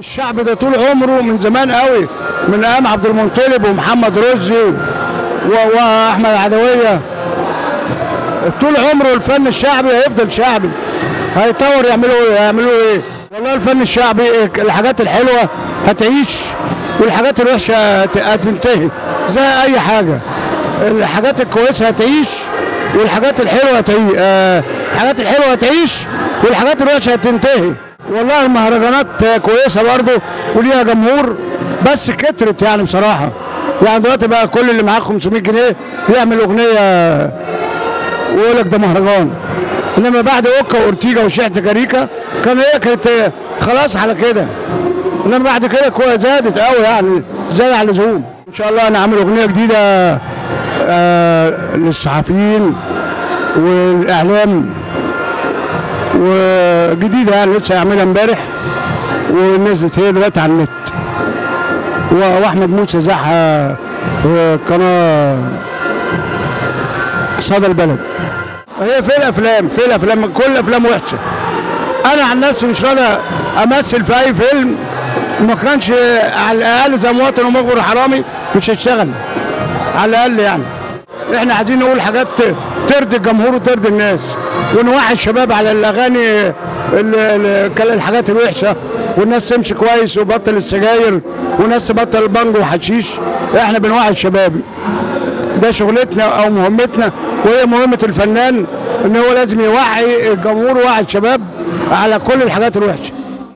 الشعب ده طول عمره من زمان قوي من ايام عبد المنطلب ومحمد رشدي و- واحمد عدويه طول عمره الفن الشعبي هيفضل شعبي هيطور يعملوا ايه يعملوا ايه والله الفن الشعبي الحاجات الحلوه هتعيش والحاجات الوحشه هت- هتنتهي زي اي حاجه الحاجات الكويسه هتعيش والحاجات الحلوه هتعيش آه الحاجات الحلوه هتعيش والحاجات الوحشه هتنتهي والله المهرجانات كويسه برضه وليها جمهور بس كترت يعني بصراحه يعني دلوقتي بقى كل اللي معاه 500 جنيه يعمل اغنيه ويقول لك ده مهرجان انما بعد اوكا واورتيجا وشحت كاريكا كان هي كانت خلاص على كده انما بعد كده كو- زادت قوي يعني زاد على اللزوم ان شاء الله انا عامل اغنيه جديده آه للصحفيين والاعلام وجديده يعني لسه هعملها امبارح ونزلت هي دلوقتي على النت و- واحمد موسى زعها في قناه صدى البلد هي في الافلام في الافلام كل الافلام وحشه انا عن نفسي مش راضي امثل في اي فيلم ما كانش على الاقل زي مواطن ومجبر حرامي مش هشتغل على الاقل يعني احنا عايزين نقول حاجات ترضي الجمهور وترضي الناس ونوعي الشباب على الاغاني ال- ال- كل الحاجات الوحشه والناس تمشي كويس وبطل السجاير والناس تبطل البنج وحشيش احنا بنوعي الشباب ده شغلتنا او مهمتنا وهي مهمه الفنان ان هو لازم يوعي الجمهور ويوعي الشباب على كل الحاجات الوحشه